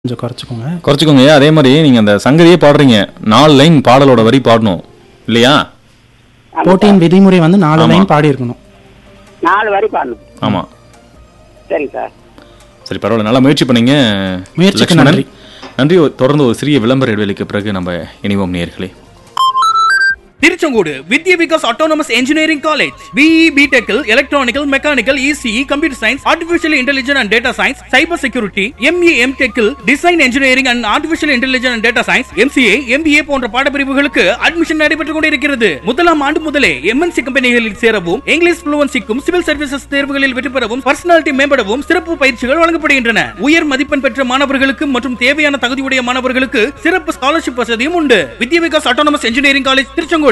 கொஞ்சம் குறைச்சிக்கோங்க குறைச்சிக்கோங்க அதே மாதிரி நீங்க அந்த சங்கதியே பாடுறீங்க நாலு லைன் பாடலோட வரி பாடணும் இல்லையா ஆமா போட்டியின் விதிமுறை வந்து நாலு ஆமா. லைன் பாடி இருக்கணும் சார். நாலு வரி பாடணும் ஆமா சரிங்க சார் சரி பரவாயில்ல நல்லா முயற்சி பண்ணீங்க முயற்சிக்கு லக்ஷ்மணன். நன்றி. நன்றி தொடர்ந்து ஒரு சிறிய விளம்பர இடைவெளிக்கு பிறகு நம்ம இணைவோம் நேர்களே Tiruchengode Vidya Vikas autonomous engineering college BE பிடெக்கில் electrical mechanical ECE computer science artificial intelligence and data science cyber security ME M டெக்கில் design engineering and artificial intelligence and data science MCA MBA போன்ற பாடப்பிரிவுகளுக்கு அட்மிஷன் நடைபெற்றுக் கொண்டிருக்கிறது முதலாம் ஆண்டு முதலே எம்என்சி கம்பெனிகளில் சேரவும் இங்கிலீஷ் புளுவன்சிக்கும் சிவில் சர்வீசஸ் தேர்வுகளில் வெற்றி பெறவும் பர்சனாலிட்டி மேம்படவும் சிறப்பு பயிற்சிகள் வழங்கப்படுகின்றன உயர் மதிப்பெண் பெற்ற மாணவர்களுக்கு மற்றும் தேவையான தகுதியுடைய மாணவர்களுக்கு சிறப்பு ஸ்காலர்ஷிப் வசதியும் உண்டு Vidya Vikas autonomous engineering college Tiruchengode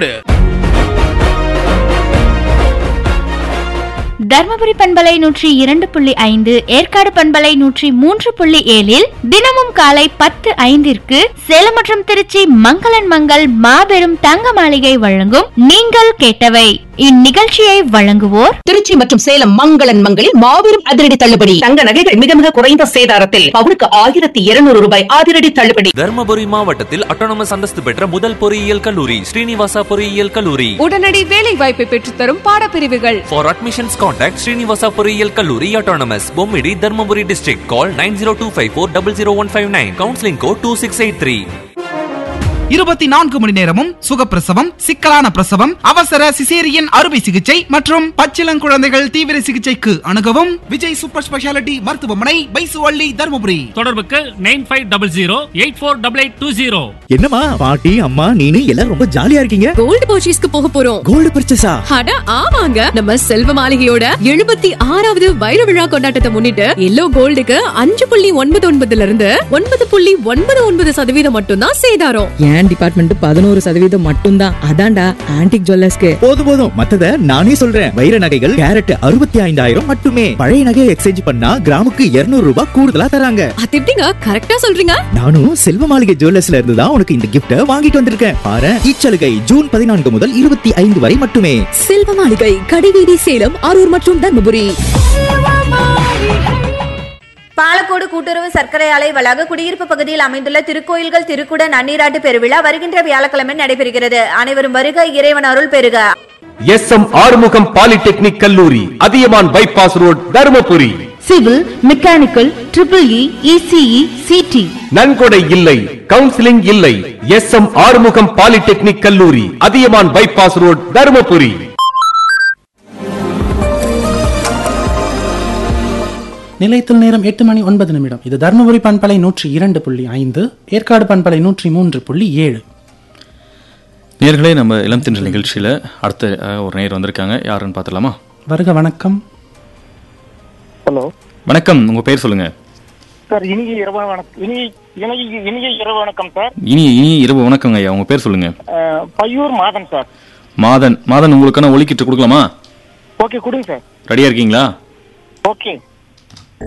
Dharmapuri பண்பலை நூற்றி இரண்டு புள்ளி ஐந்து ஏற்காடு பண்பலை நூற்றி மூன்று புள்ளி ஏழில் தினமும் காலை பத்து ஐந்திற்கு சேலம் மற்றும் திருச்சி மங்களன் மங்கள் மாபெரும் தங்க மாளிகை வழங்கும் நீங்கள் கேட்டவை இந்நிகழ்ச்சியை வழங்குவோர் திருச்சி மற்றும் சேலம் மங்களன் மங்களில் மாபெரும் அதிரடி தள்ளுபடி தங்க நகைகள் மிக மிக குறைந்த சேதாரத்தில் பவுனுக்கு ஆயிரத்தி இருநூறு ரூபாய் அதிரடி தள்ளுபடி தர்மபுரி மாவட்டத்தில் அட்டானமஸ் அந்தஸ்து பெற்ற முதல் பொறியியல் கல்லூரி ஸ்ரீனிவாசா பொறியியல் கல்லூரி உடனடி வேலை வாய்ப்பை பெற்றுத்தரும் பாடப்பிரிவுகள் ஃபார் அட்மிஷன்ஸ் கான்டாக்ட் ஸ்ரீனிவாசா பொறியியல் கல்லூரி autonomous Bommidi Dharmapuri district call nine zero two five four double zero one five nine counselling code two six eight three இருபத்தி நான்கு மணி நேரமும் சுகப்பிரசவம் சிக்கலான பிரசவம் அவசர சிசேரியன் அறுவை சிகிச்சை மற்றும் பச்சிளங்குழந்தைகள் தீவிர சிகிச்சைக்கு அணுகவும் விஜய் சூப்பர் ஸ்பெஷாலிட்டி மருத்துவமனை பைசுவள்ளி தருமபுரி தொடர்புக்கு nine five double zero eight four double eight two zero என்னம்மா பாட்டி அம்மா நீனு எல்லாரும் ரொம்ப ஜாலியா இருக்கீங்க கோல்டு பர்ச்சேஸ்க்கு போக போறோம் கோல்டு பர்ச்சேஸா அட ஆமாங்க நம்ம செல்வ மாளிகையோட எழுபத்தி ஆறாவது வைர விழா கொண்டாட்டத்தை முன்னிட்டு எல்லோ கோல்டுக்கு அஞ்சு புள்ளி ஒன்பது ஒன்பதுல இருந்து ஒன்பது புள்ளி ஒன்பது ஒன்பது சதவீதம் மட்டும்தான் சேதாரம் என் டிபார்ட்மெண்ட் பதினோரு சதவீதம் மட்டும்தான் அதான்டா ஆன்டிக் ஜுவல்லர்ஸ்க்கு போதும் போதும் மத்தத நானே சொல்றேன் வைர நகைகள் கேரட் அறுபத்தி ஐந்தாயிரம் மட்டுமே பழைய நகையை எக்ஸ்சேஞ்ச் பண்ணா கிராமுக்கு 200 ரூபாய் கூடுதலா தராங்க அது எப்படிங்க கரெக்டா சொல்றீங்க நானும் செல்வ மாளிகை ஜுவல்லர்ஸ்ல இருந்து தான் உனக்கு இந்த கிஃப்ட வாங்கிட்டு வந்திருக்கேன் பாரு இச்சலுகை ஜூன் பதினான்கு முதல் இருபத்தி ஐந்து வரை மட்டுமே செல்வ மாளிகை கடைவீதி சேலம் அரூர் மற்றும் தர்மபுரி பாலக்கோடு கூட்டுறவு சர்க்கரை ஆலை வளாக குடியிருப்பு பகுதியில் அமைந்துள்ள திருக்கோயில்கள் திருக்குட நன்னீராட்டு பெருவிழா வருகின்ற வியாழக்கிழமை நடைபெறுகிறது அனைவரும் வருக இறைவன் அருள் பெறுக எஸ் எம் ஆறுமுகம் பாலிடெக்னிக் கல்லூரி Athiyaman bypass road Dharmapuri civil mechanical triple E ECE CT நன்கொடை இல்லை கவுன்சிலிங் இல்லை எஸ் எம் ஆறுமுகம் பாலிடெக்னிக் கல்லூரி அதியமான் பைபாஸ் ரோட் தருமபுரி நிலையத்தில் நேரம் எட்டு மணி ஒன்பது நிமிடம் இது தருமபுரி பண்பலை நூற்றி இரண்டு புள்ளி ஐந்து ஏற்காடு பண்பலை நூற்றி மூன்று புள்ளி ஏழு நேர்களே நம்ம இளம் தின்றல் நிகழ்ச்சியில அடுத்த அஹ், ஒரு நேர் வந்திருக்காங்க யாருன்னு பார்த்துலாமா வருக வணக்கம் ஹலோ வணக்கம் உங்க பேர் சொல்லுங்க சார் இனிய இரவு வணக்கம் இனிய இனிய இனிய இரவு வணக்கம் சார் இனி இனி இரவு வணக்கங்க ஐயா உங்க பேர் சொல்லுங்க அஹ், பையூர் மாதன் சார் மாதன் மாதன் உங்களுக்கான ஒலிக்கிட்டு கொடுக்கலாமா ஓகே கொடுங்க சார் ரெடியா இருக்கீங்களா ஓகே